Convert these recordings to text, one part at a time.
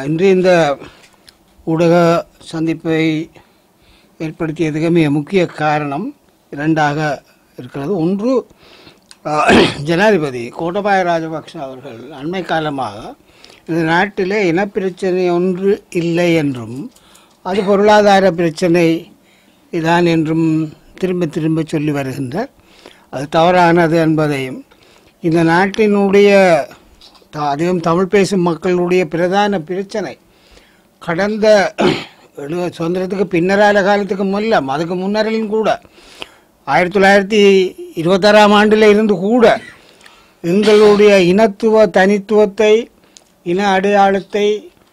இன்று இந்த ஊடக சந்திப்பை ஏற்படுத்தியதுக்கு மிக முக்கிய காரணம் இரண்டாக இருக்கிறது ஒன்று அஹ், ஜனாதிபதி கோட்டபாய ராஜபக்ஷ அவர்கள் அண்மை காலமாக இந்த நாட்டிலே இனப்பிரச்சனை ஒன்று இல்லை என்றும் அது பொருளாதார பிரச்சனை இதான் என்றும் திரும்ப திரும்ப சொல்லி வருகின்றார் அது தவறானது என்பதையும் இந்த நாட்டினுடைய த- அதிகம் தமிழ் பேசும் மக்களுடைய பிரதான பிரச்சனை கடந்த எழுவ சுதந்திரத்துக்கு பின்னரால காலத்துக்கு முல்ல அதுக்கு முன்னரிலும் கூட ஆயிரத்தி தொள்ளாயிரத்தி இருபத்தாறாம் ஆண்டில் இருந்து கூட எங்களுடைய இனத்துவ தனித்துவத்தை இன அடையாளத்தை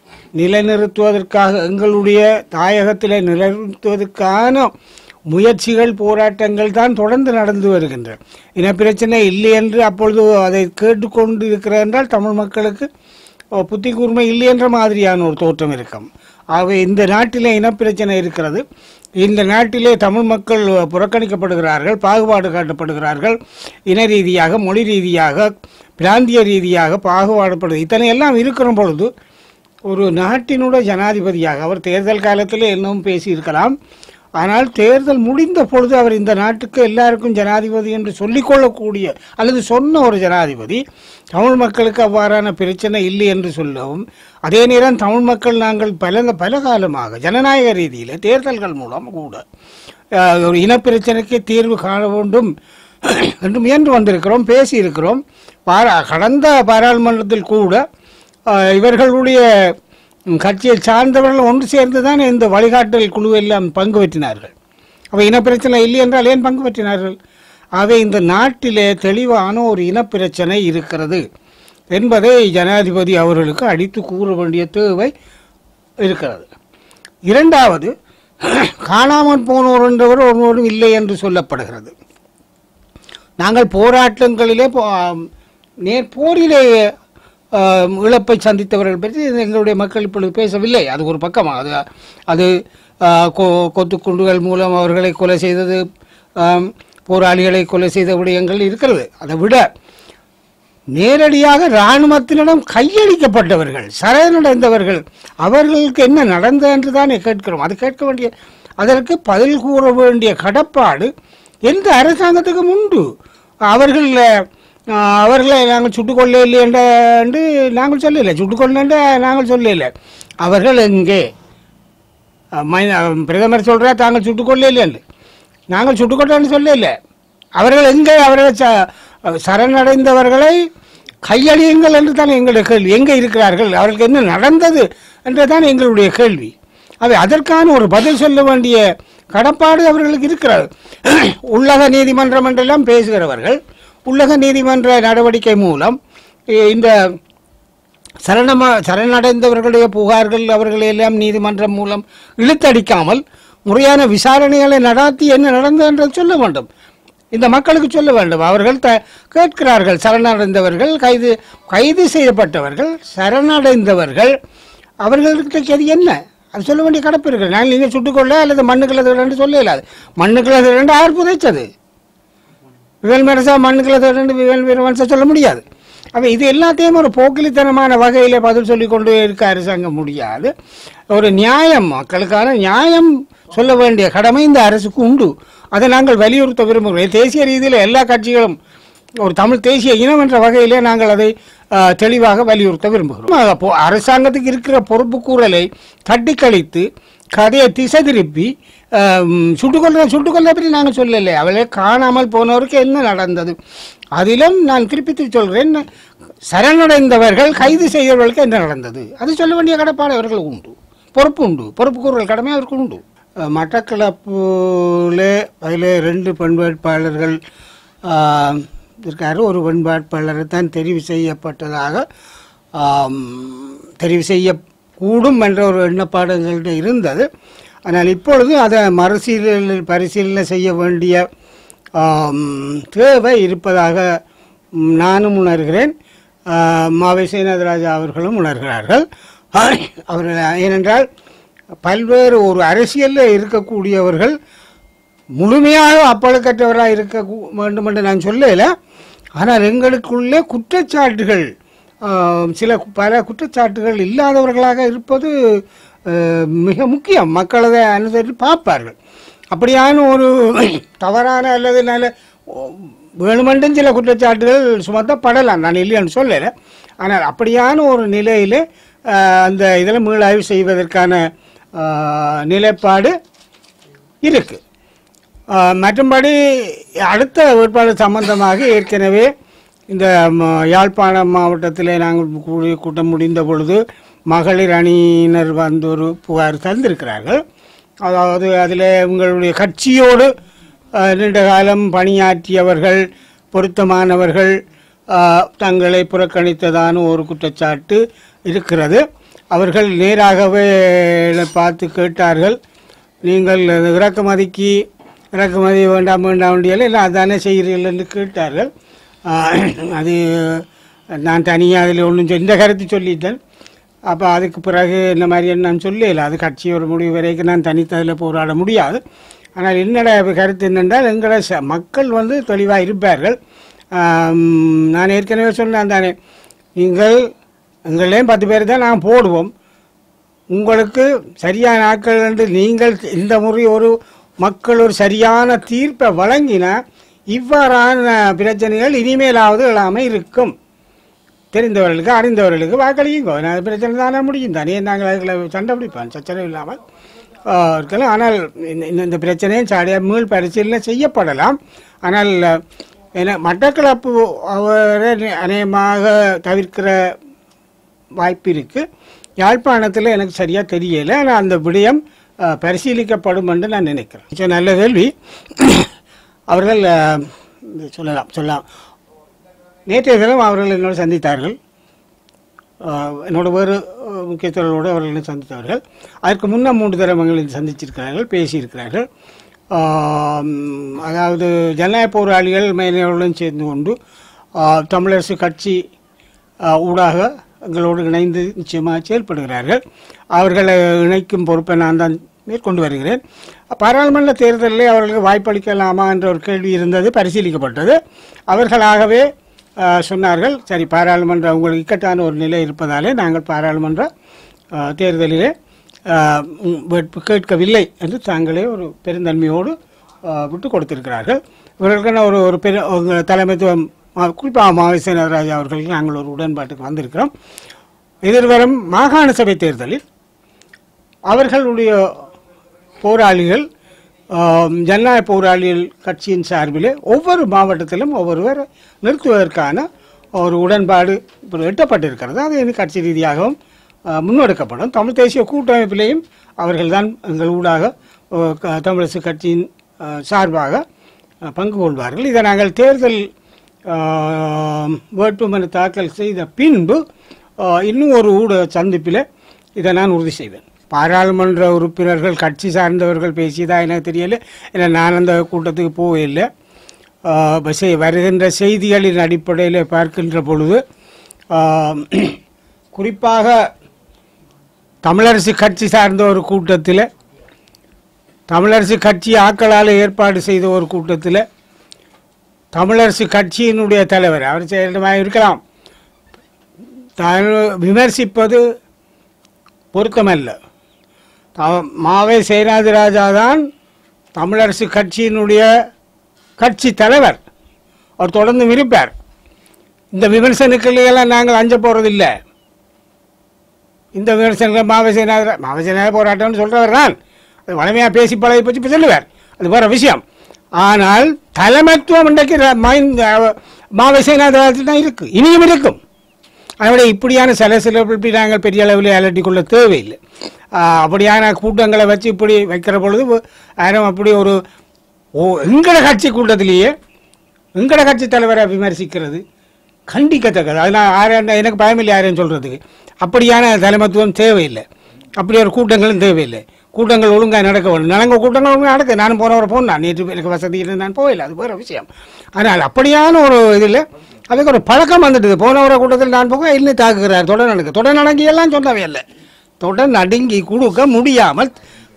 நிலைநிறுத்துவதற்காக எங்களுடைய தாயகத்தில் நிலைநிறுத்துவதற்கான முயற்சிகள் போராட்டங்கள் தான் தொடர்ந்து நடந்து வருகின்றன இனப்பிரச்சனை இல்லை என்று அப்பொழுது அதை கேட்டுக்கொண்டு இருக்கிற என்றால் தமிழ் மக்களுக்கு அஹ், புத்தி கூர்மை இல்லை என்ற மாதிரியான ஒரு தோற்றம் இருக்கும் ஆகவே இந்த நாட்டிலே இனப்பிரச்சனை இருக்கிறது இந்த நாட்டிலே தமிழ் மக்கள் புறக்கணிக்கப்படுகிறார்கள் பாகுபாடு காட்டப்படுகிறார்கள் இன ரீதியாக மொழி ரீதியாக பிராந்திய ரீதியாக பாகுபாடுபடுது இத்தனை எல்லாம் இருக்கிற பொழுது ஒரு நாட்டினுடைய ஜனாதிபதியாக அவர் தேர்தல் காலத்தில் இன்னும் பேசியிருக்கலாம் ஆனால் தேர்தல் முடிந்த பொழுது அவர் இந்த நாட்டுக்கு எல்லாருக்கும் ஜனாதிபதி என்று சொல்லிக்கொள்ளக்கூடிய அல்லது சொன்ன ஒரு ஜனாதிபதி தமிழ் மக்களுக்கு அவ்வாறான பிரச்சனை இல்லை என்று சொல்லவும் அதே நேரம் தமிழ் மக்கள் நாங்கள் பல பல காலமாக ஜனநாயக ரீதியில் தேர்தல்கள் மூலம் கூட அஹ், ஒரு இனப்பிரச்சனைக்கு தீர்வு காண வேண்டும் என்று முயன்று வந்திருக்கிறோம் பேசியிருக்கிறோம் பாரா கடந்த பாராளுமன்றத்தில் கூட அஹ், இவர்களுடைய ம், கட்சியை சார்ந்தவர்கள் ஒன்று சேர்ந்து தான் இந்த வழிகாட்டல் குழு எல்லாம் பங்கு பெற்றினார்கள் அப்போ இனப்பிரச்சனை இல்லை என்றால் ஏன் பங்கு பெற்றினார்கள் ஆகவே இந்த நாட்டிலே தெளிவான ஒரு இனப்பிரச்சனை இருக்கிறது என்பதை ஜனாதிபதி அவர்களுக்கு அடித்து கூற வேண்டிய தேவை இருக்கிறது இரண்டாவது காணாமல் போனோர் என்றவர் ஒருவரும் இல்லை என்று சொல்லப்படுகிறது நாங்கள் போராட்டங்களிலே போ- ஆம், நேர் போரிலே ஆம், இழப்பை சந்தித்தவர்கள் பற்றி எங்களுடைய மக்கள் இப்பொழுது பேசவில்லை அது ஒரு பக்கம் அது அது ஆ, கொ- கொத்துக்குண்டுகள் மூலம் அவர்களை கொலை செய்தது ஆம், போராளிகளை கொலை செய்த விடயங்கள் இருக்கிறது அதை விட நேரடியாக இராணுவத்தினிடம் கையளிக்கப்பட்டவர்கள் சரணடைந்தவர்கள் அவர்களுக்கு என்ன நடந்தது என்று தானே கேட்கிறோம் அது கேட்க வேண்டிய அதற்கு பதில் கூற வேண்டிய கடப்பாடு எந்த அரசாங்கத்துக்கும் உண்டு அவர்கள் அஹ், அவர்களை நாங்கள் சுட்டுக்கொள்ள இல்லை என்ற என்று நாங்கள் சொல்லலை சுட்டுக்கொள்ள நாங்கள் சொல்லலை அவர்கள் எங்கே அஹ், மை- அஹ், பிரதமர் சொல்றா தாங்கள் சுட்டுக்கொள்ள இல்லைன்னு நாங்கள் சுட்டுக்கொட்டோன்னு சொல்லல அவர்கள் எங்கே அவர்கள் ச- சரணடைந்தவர்களை கையளியுங்கள் என்று தான் எங்களுடைய கேள்வி எங்கே இருக்கிறார்கள் அவர்களுக்கு என்ன நடந்தது என்றுதான் எங்களுடைய கேள்வி அவை அதற்கான ஒரு பதில் சொல்ல வேண்டிய கடப்பாடு அவர்களுக்கு இருக்கிறது உள்ளக நீதிமன்றம் என்றெல்லாம் பேசுகிறவர்கள் உள்ளக நீதிமன்ற நடவடிக்கை மூலம் இ- இந்த சரணமா சரணடைந்தவர்களுடைய புகார்கள் அவர்களை எல்லாம் நீதிமன்றம் மூலம் இழுத்தடிக்காமல் முறையான விசாரணைகளை நடாத்தி என்ன நடந்தது என்று சொல்ல வேண்டும் இந்த மக்களுக்கு சொல்ல வேண்டும் அவர்கள் த கேட்கிறார்கள் சரணடைந்தவர்கள் கைது கைது செய்யப்பட்டவர்கள் சரணடைந்தவர்கள் அவர்களுக்கு அது என்ன அது சொல்ல வேண்டிய கடப்பு இருக்கு நான் நீங்கள் சுட்டுக்கொள்ள அல்லது மண்ணுக்குள்ள திருடன்னு சொல்ல இல்லாது மண்ணுக்குள்ள திருடண்டு யார் புதைச்சது விவேல் மரசா மண்ணுக்குள்ள திருடண்டு விவேல் வீரவன்சா சொல்ல முடியாது அப்ப இது எல்லாத்தையும் ஒரு போக்கிலித்தனமான வகையில் பதில் சொல்லி கொண்டு இருக்க அரசாங்கம் முடியாது ஒரு நியாயம் மக்களுக்கான நியாயம் சொல்ல வேண்டிய கடமை இந்த அரசுக்கு உண்டு அதை நாங்கள் வலியுறுத்த விரும்புகிறோம் தேசிய ரீதியில் எல்லா கட்சிகளும் ஒரு தமிழ் தேசிய இனம் என்ற வகையிலே நாங்கள் அதை ஆ, தெளிவாக வலியுறுத்த விரும்புகிறோம் அப்போ அரசாங்கத்துக்கு இருக்கிற பொறுப்பு கூறலை தட்டி கழித்து கதையை திசை திருப்பி ஆம், சுட்டுக்கொள்ள சுட்டுக்கொள்ள பற்றி நாங்கள் சொல்லலை அவளை காணாமல் போனவருக்கு என்ன நடந்தது அதிலும் நான் திருப்பி சொல்கிறேன் சரணடைந்தவர்கள் கைது செய்தவர்களுக்கு என்ன நடந்தது அது சொல்ல வேண்டிய கடப்பாடு அவர்களுக்கு உண்டு பொறுப்பு உண்டு பொறுப்பு கூறுதல் கடமை அவருக்கு உண்டு அஹ், மட்டக்களப்புல அதில் ரெண்டு பெண் வேட்பாளர்கள் ஆம், இருக்காரு ஒரு பெண் வேட்பாளரை தான் தெரிவு செய்யப்பட்டதாக ஆம், தெரிவு செய்யக்கூடும் என்ற ஒரு எண்ணப்பாடு எங்கள்கிட்ட இருந்தது ஆனால் இப்பொழுது அதை மறுசீலனை பரிசீலனை செய்ய வேண்டிய ஆம், தேவை இருப்பதாக ம், நானும் உணர்கிறேன் ஆ, மாவை சேனாதராஜா அவர்களும் உணர்கிறார்கள் அவர்கள் ஏனென்றால் பல்வேறு ஒரு அரசியலில் இருக்கக்கூடியவர்கள் முழுமையாக அப்பழுக்கற்றவராக இருக்க கூ- வேண்டும் என்று நான் சொல்லல ஆனால் எங்களுக்குள்ளே குற்றச்சாட்டுகள் ஆஹ், சில பல குற்றச்சாட்டுகள் இல்லாதவர்களாக இருப்பது ஆஹ், மிக முக்கியம் மக்கள் அதை அனுசரித்து பார்ப்பார்கள் அப்படியான ஒரு தவறான அல்லது நல்ல வேணுமென்றும் சில குற்றச்சாட்டுகள் சுமத்தப்படலாம் நான் இல்லைன்னு சொல்லலை ஆனால் அப்படியான ஒரு நிலையில் அந்த இதில் மீளாய்வு செய்வதற்கான ஆஹ், நிலைப்பாடு இருக்கு ஆஹ், மற்றும்படி அடுத்த வேட்பாளர் சம்பந்தமாக ஏற்கனவே இந்த ம- யாழ்ப்பாணம் மாவட்டத்திலே நாங்கள் கூடி கூட்டம் முடிந்த பொழுது மகளிர் அணியினர் வந்து ஒரு புகார் தந்திருக்கிறார்கள் அதாவது அதில் உங்களுடைய கட்சியோடு ஆஹ், நீண்ட காலம் பணியாற்றியவர்கள் பொருத்தமானவர்கள் ஆஹ், தங்களை புறக்கணித்ததான ஒரு குற்றச்சாட்டு இருக்கிறது அவர்கள் நேராகவே என்னை பார்த்து கேட்டார்கள் நீங்கள் அது இறக்குமதிக்கு இறக்குமதி வேண்டாம் வேண்டாம் வேண்டியல இல்லை அதானே செய்கிறீர்கள் என்று கேட்டார்கள் ஆஹ், அது நான் தனியாக அதில் ஒன்றும் இந்த கருத்து சொல்லிட்டேன் அப்போ அதுக்கு பிறகு இந்த மாதிரி நான் சொல்லல அது கட்சி ஒரு முடிவு வரைக்கும் நான் தனித்ததில் போராட முடியாது ஆனால் என்னோட கருத்து என்னென்றால் எங்களை ச- மக்கள் வந்து தெளிவாக இருப்பார்கள் ஆம், நான் ஏற்கனவே சொன்னேன் தானே நீங்கள் எங்களையும் பத்து பேர் தான் நான் போடுவோம் உங்களுக்கு சரியான ஆட்கள் என்று நீங்கள் இந்த முறை ஒரு மக்கள் ஒரு சரியான தீர்ப்பை வழங்கினா இவ்வாறான பிரச்சனைகள் இனிமேலாவது இல்லாமல் இருக்கும் தெரிந்தவர்களுக்கு அறிந்தவர்களுக்கு வாக்களியுங்க நான் பிரச்சனை தானே முடியும் தானே நாங்கள் அதில் சண்டை பிடிப்போம் சச்சரவு இல்லாமல் ஆஹ், இருக்கலாம் ஆனால் இந்த- இந்த- இந்த பிரச்சனையும் சாடியாக மீள் பரிசீலனை செய்யப்படலாம் ஆனால் என்ன மட்டக்களப்பு அவரை அநேகமாக தவிர்க்கிற வாய்ப்பு இருக்குது யாழ்ப்பாணத்தில் எனக்கு சரியாக தெரியலை ஆனால் அந்த விடயம் ஆஹ், பரிசீலிக்கப்படும் என்று நான் நினைக்கிறேன் சரி, நல்ல கேள்வி அவர்கள் ஆஹ், சொல்லலாம் சொல்லலாம் நேற்றைய தினம் அவர்கள் என்னோடு சந்தித்தார்கள் ஆஹ், என்னோட வேறு ஆஹ், முக்கியத்துவர்களோடு அவர்கள் என்னை சந்தித்தார்கள் அதற்கு முன்ன மூன்று தரம் எங்களை சந்திச்சிருக்கிறார்கள் பேசியிருக்கிறார்கள் ஆம், அதாவது ஜனநாயக போராளிகள் மேலையுடன் சேர்ந்து கொண்டு ஆஹ், தமிழரசு கட்சி ஆஹ், ஊடாக எங்களோடு இணைந்து நிச்சயமாக செயல்படுகிறார்கள் அவர்களை இணைக்கும் பொறுப்பை நான் தான் மேற்கொண்டு வருகிறேன் பாராளுமன்ற தேர்தலில் அவர்களுக்கு வாய்ப்பளிக்கலாமா என்ற ஒரு கேள்வி இருந்தது பரிசீலிக்கப்பட்டது அவர்களாகவே ஆஹ், சொன்னார்கள் சரி பாராளுமன்ற உங்களுக்கு இக்கட்டான ஒரு நிலை இருப்பதாலே நாங்கள் பாராளுமன்ற ஆஹ், தேர்தலிலே ஆஹ், உம், வேட்பு கேட்கவில்லை என்று தாங்களே ஒரு பெருந்தன்மையோடு ஆஹ், விட்டு கொடுத்திருக்கிறார்கள் இவர்களுக்கான ஒரு ஒரு பெரு ஒரு தலைமைத்துவம் மா- குறிப்பாக மாவிச நடராஜா அவர்களுக்கு நாங்கள் ஒரு உடன்பாட்டுக்கு வந்திருக்கிறோம் எதிர்வரும் மாகாண சபை தேர்தலில் அவர்களுடைய போராளிகள் ஆம், ஜனநாயக போராளிகள் கட்சியின் சார்பிலே ஒவ்வொரு மாவட்டத்திலும் ஒவ்வொருவர் நிறுத்துவதற்கான ஒரு உடன்பாடு இப்போ எட்டப்பட்டிருக்கிறது அது இனி கட்சி ரீதியாகவும் ஆ, முன்னெடுக்கப்படும் தமிழ் தேசிய கூட்டமைப்பிலேயும் அவர்கள்தான் எங்கள் ஊடாக ஆ, க- தமிழரசு கட்சியின் ஆ, சார்பாக ஆ, பங்கு கொள்வார்கள் இதை நாங்கள் தேர்தல் ஆ, வேட்புமனு தாக்கல் செய்த பின்பு ஆ, இன்னும் ஒரு ஊடக சந்திப்பில் இதை நான் உறுதி செய்வேன் பாராளுமன்ற உறுப்பினர்கள் கட்சி சார்ந்தவர்கள் பேசியதா எனக்கு தெரியல ஏன்னா நான் அந்த கூட்டத்துக்கு போகவே இல்லை ஆஹ் இப்ப செய்- வருகின்ற செய்திகளின் அடிப்படையில் பார்க்கின்ற பொழுது ஆஹ் குறிப்பாக தமிழரசு கட்சி சார்ந்த ஒரு கூட்டத்தில் தமிழரசு கட்சி ஆக்களால் ஏற்பாடு செய்த ஒரு கூட்டத்தில் தமிழரசு கட்சியினுடைய தலைவர் அவர் செயலமாக இருக்கலாம் தான் விமர்சிப்பது பொருத்தமல்ல த- மாவை சேனாதிராஜா தான் தமிழரசு கட்சியினுடைய கட்சி தலைவர் அவர் தொடர்ந்து இருப்பார் இந்த விமர்சனங்களுக்கெல்லாம் நாங்கள் அஞ்ச போகிறதில்லை இந்த விமர்சனங்கள் மாவை சேனாதிரா மாவை சேனாதிரா போராட்டம்னு சொல்கிறவர் தான் அது வளமையாக பேசி பழகி பற்றி இப்போ சொல்லுவார் அது வேறு விஷயம் ஆனால் தலைமைத்துவம் இன்றைக்கு ர- மைண்ட் மாவை சேனாதிராஜத்தில் தான் இருக்குது இனியும் இருக்கும் அதோட இப்படியான சில சில இப்படி நாங்கள் பெரிய அளவில் அலட்டிக்கொள்ள தேவையில்லை ஆஹ் அப்படியான கூட்டங்களை வச்சு இப்படி வைக்கிற பொழுது யாரும் அப்படி ஒரு ஓ எங்கட கட்சி கூட்டத்திலேயே எங்கட கட்சி தலைவரை விமர்சிக்கிறது கண்டிக்கத்தக்கது அது நான் யாரும் எனக்கு பயமில்லை யாரையும் சொல்கிறதுக்கு அப்படியான தலைமத்துவம் தேவையில்லை அப்படி ஒரு கூட்டங்களும் தேவையில்லை கூட்டங்கள் ஒழுங்காக நடக்க வேண்டும் நடங்க கூட்டங்கள் ஒழுங்காக நடக்க நானும் போனவரை போனேன் நேற்று எனக்கு வசதி இருந்து நான் போகல அது வேறு விஷயம் ஆனால் அப்படியான ஒரு இதில் அதுக்கு ஒரு பழக்கம் வந்துட்டுது போனவர கூட்டத்தில் நான் போக இல்லை தாக்குகிறார் தொடர் நடக்க தொடர் நடங்கியெல்லாம் சொன்னவே இல்லை தொடர் நடுங்கி கொடுக்க முடியாமல்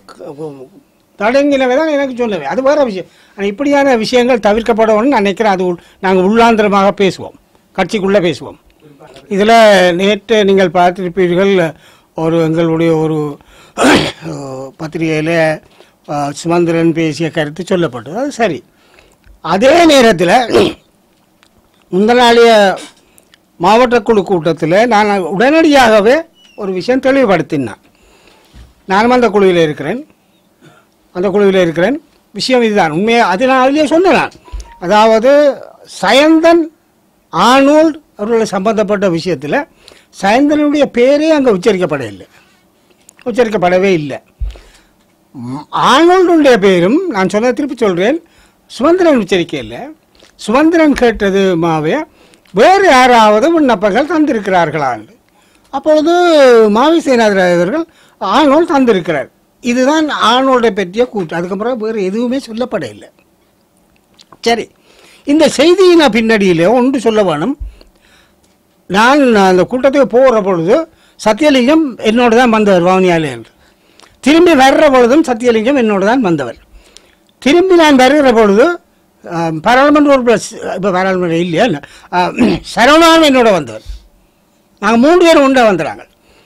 தடங்கினவை தான் எனக்கு சொன்னவை அது வேறு விஷயம் ஆனால் இப்படியான விஷயங்கள் தவிர்க்கப்படணும்னு நான் நினைக்கிறேன் அது உள்- நாங்கள் உள்ளாந்திரமாக பேசுவோம் கட்சிக்குள்ளே பேசுவோம் இதில் நேற்று நீங்கள் பார்த்திருப்பீர்கள் ஒரு எங்களுடைய ஒரு பத்திரிகையில் சுமந்திரன் பேசிய கருத்து சொல்லப்பட்டது அது சரி அதே நேரத்தில் முந்த நாளைய மாவட்ட குழு கூட்டத்தில் நான் உடனடியாகவே ஒரு விஷயம் தெளிவுபடுத்தினேன் நானும் அந்த குழுவில் இருக்கிறேன் அந்த குழுவில் இருக்கிறேன் விஷயம் இதுதான் உண்மையை அது நான் அதிலே சொன்னேன் நான் அதாவது சயந்தன் ஆனோல்ட் அவர்களை சம்பந்தப்பட்ட விஷயத்தில் சயந்தனுடைய பேரே அங்கே உச்சரிக்கப்படவில்லை உச்சரிக்கப்படவே இல்லை ம், ஆனோல்டுடைய பேரும் நான் சொன்ன திருப்பி சொல்கிறேன் சுமந்திரன் உச்சரிக்க இல்லை சுமந்திரன் கேட்டது மாவே வேறு யாராவது விண்ணப்பங்கள் தந்திருக்கிறார்களான்னு அப்பொழுது மாவி சேனாதிராஜ் அவர்கள் ஆனோல் தந்திருக்கிறார் இதுதான் ஆனோல்டை பற்றிய கூற்று அதுக்கப்புறம் வேறு எதுவுமே சொல்லப்படவில்லை சரி இந்த செய்தியின் பின்னணியில் ஒன்று சொல்ல வேணும் நான் அந்த கூட்டத்துக்கு போகிற பொழுது சத்தியலிங்கம் என்னோடு தான் வந்தவர் வவுனியாலே என்று திரும்பி வர்ற பொழுதும் சத்தியலிங்கம் என்னோடு தான் வந்தவர் திரும்பி நான் வருகிற பொழுது ஆஹ், பாராளுமன்ற உறுப்பினர் இப்போ பாராளுமன்ற இல்லையா ஆஹ், சரவணாவும் என்னோட வந்தவர் நாங்கள் மூணு பேரும் உண்டா வந்துடுறாங்க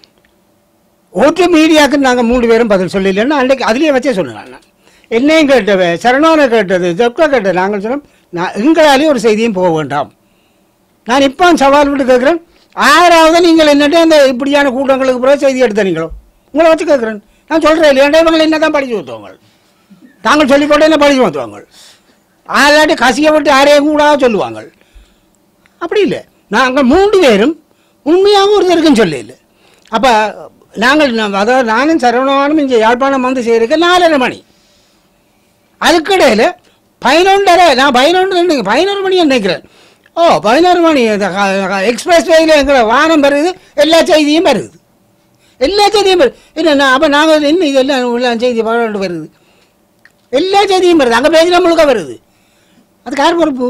ஓட்டு மீடியாவுக்கு நாங்கள் மூணு பேரும் பதில் சொல்லலைன்னா அன்றைக்கு அதுலேயே வச்சே சொன்னேன் நான் என்னையும் கேட்டவ சரணானை கேட்டது ஜப்கா கேட்டது நாங்கள் சொன்னோம் நான் எங்களாலேயும் ஒரு செய்தியும் போக வேண்டாம் நான் இப்போ சவால் விட்டு கேட்குறேன் ஆறாவது நீங்கள் என்னட்டு அந்த இப்படியான கூட்டங்களுக்கு பிறகு செய்தி எடுத்த நீங்களோ உங்களை வச்சு கேட்குறேன் நான் சொல்கிறேன் இல்லையா இவங்களை என்ன தான் படிச்சு ஊற்றுவாங்க தாங்கள் சொல்லி போட்டு என்ன படிச்சு ஊற்றுவாங்க ஆளாட்டி கசிய விட்டு யாரையும் கூட சொல்லுவாங்க அப்படி இல்லை நாங்கள் மூன்று பேரும் உண்மையாக ஒருத்தருக்கும் சொல்லல அப்போ நாங்கள் நா- அதாவது நானும் சரவணவானும் இங்கே யாழ்ப்பாணம் வந்து செய்கிறதுக்கு நாலரை மணி அதுக்கிடையில் பதினொன்றரை நான் பதினொன்று பதினோரு மணி நினைக்கிறேன் ஓ பதினோரு மணி எக்ஸ்பிரஸ் வேயில் எங்கிற வானம் வருது எல்லா செய்தியும் வருது எல்லா செய்தியும் வருது என்ன அப்போ நாங்கள் என்ன இதெல்லாம் எல்லாம் செய்தி பதினொன்று வருது எல்லா செய்தியும் வருது அங்கே பேஜில் முழுக்க வருது அதுக்கு யார் பொறுப்பு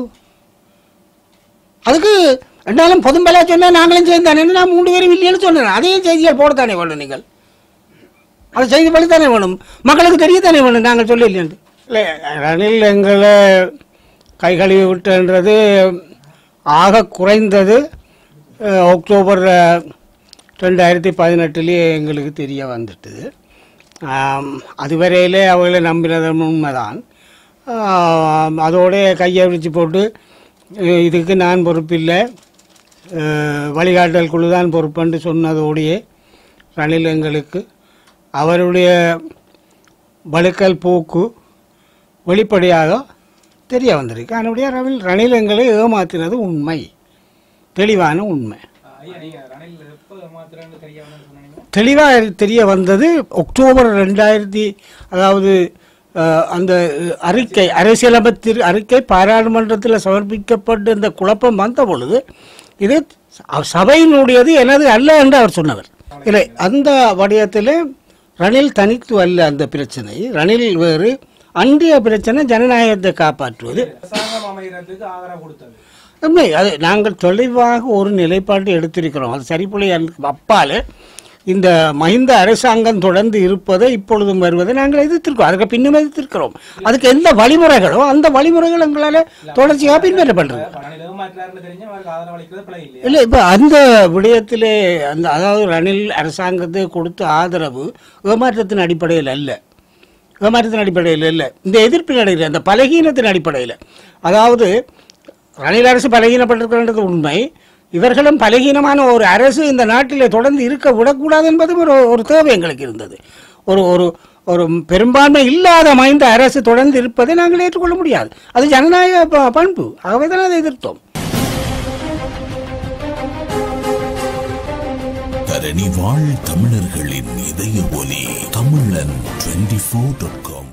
அதுக்கு ரெண்டாலும் பொதும்பலா சொன்னால் நாங்களும் சேர்ந்தானே நான் மூன்று பேரும் இல்லைன்னு சொன்னேன் அதையும் செய்திகள் போடத்தானே வேணும் நீங்கள் அது செய்தி படித்தானே வேணும் மக்களுக்கு தெரியத்தானே வேணும் நாங்கள் சொல்ல இல்லையாண்டு இல்லை ரணில் எங்களை கை கழுவி விட்டுன்றது ஆக குறைந்தது அஹ், அக்டோபர் அஹ், ரெண்டாயிரத்தி பதினெட்டுலேயே எங்களுக்கு தெரிய வந்துட்டுது ஆம், அதுவரையிலே அவர்களை நம்பினது உண்மைதான் ஆம், அதோட கையை விரிச்சு போட்டு அஹ், இதுக்கு நான் பொறுப்பில்லை அஹ், வழிகாட்டல் குழு தான் பொறுப்புன்னு சொன்னதோடையே ரணில் எங்களுக்கு அவருடைய வழுக்கல் போக்கு வெளிப்படையாக தெரிய வந்திருக்கு அதனுடைய ரணில் ரணில் எங்களை ஏமாத்தினது உண்மை தெளிவான உண்மை ஐயா நீங்க ரணில் எப்போ மாத்திரன்னு தெரியாம சொன்னீங்க தெளிவாக தெரிய வந்தது அக்டோபர் ரெண்டாயிரத்தி அதாவது அஹ், அந்த அறிக்கை அரசியலமைத்து அறிக்கை பாராளுமன்றத்தில் சமர்ப்பிக்கப்பட்டு இந்த குழப்பம் வந்த பொழுது இது ச- சபையினுடையது எனது அல்ல என்று அவர் சொன்னவர் இல்லை அந்த வடிவத்தில் ரணில் தனித்து அல்ல அந்த பிரச்சனை ரணில் வேறு அன்றைய பிரச்சனை ஜனநாயகத்தை காப்பாற்றுவது அரசாங்கம் அமைகிறதுக்கு ஆதரவு கொடுத்தது உண்மை அது நாங்கள் தெளிவாக ஒரு நிலைப்பாட்டை எடுத்திருக்கிறோம் அது சரிப்புள்ளி அப்பால் இந்த மஹிந்த அரசாங்கம் தொடர்ந்து இருப்பதை இப்பொழுதும் வருவதை நாங்கள் எதிர்த்திருக்கோம் அதுக்கு பின்னும் எதிர்த்திருக்கிறோம் அதுக்கு எந்த வழிமுறைகளோ அந்த வழிமுறைகள் எங்களால் தொடர்ச்சியாக பின்பற்றப்படுறது ரணில் ஏமாற்றாருன்னு தெரிஞ்சு அவருக்கு ஆதரவு அளிக்கிறது பிழை இல்லையா இல்லை இப்போ அந்த விடயத்திலே அந்த அதாவது ரணில் அரசாங்கத்தை கொடுத்த ஆதரவு ஏமாற்றத்தின் அடிப்படையில் அல்ல ஏமாற்றத்தின் அடிப்படையில் இல்லை இந்த எதிர்ப்பின் அடிப்படையில் அந்த பலகீனத்தின் அடிப்படையில் அதாவது ரணில் அரசு பலகீனப்பட்டிருக்கிறது உண்மை இவர்களும் பலகீனமான ஒரு அரசு இந்த நாட்டிலே தொடர்ந்து இருக்க விடக்கூடாது என்பதும் ஒரு ஒரு தேவை எங்களுக்கு இருந்தது ஒரு ஒரு ஒரு பெரும்பான்மை இல்லாத மைந்த அரசு தொடர்ந்து இருப்பதை நாங்கள் ஏற்றுக்கொள்ள முடியாது அது ஜனநாயக ப- பண்பு ஆகவே தான் அதை எதிர்த்தோம் தரணி வாழ் தமிழர்களின் இதய ஒலி தமிழன் டுவெண்டி ஃபோர் டாட் காம்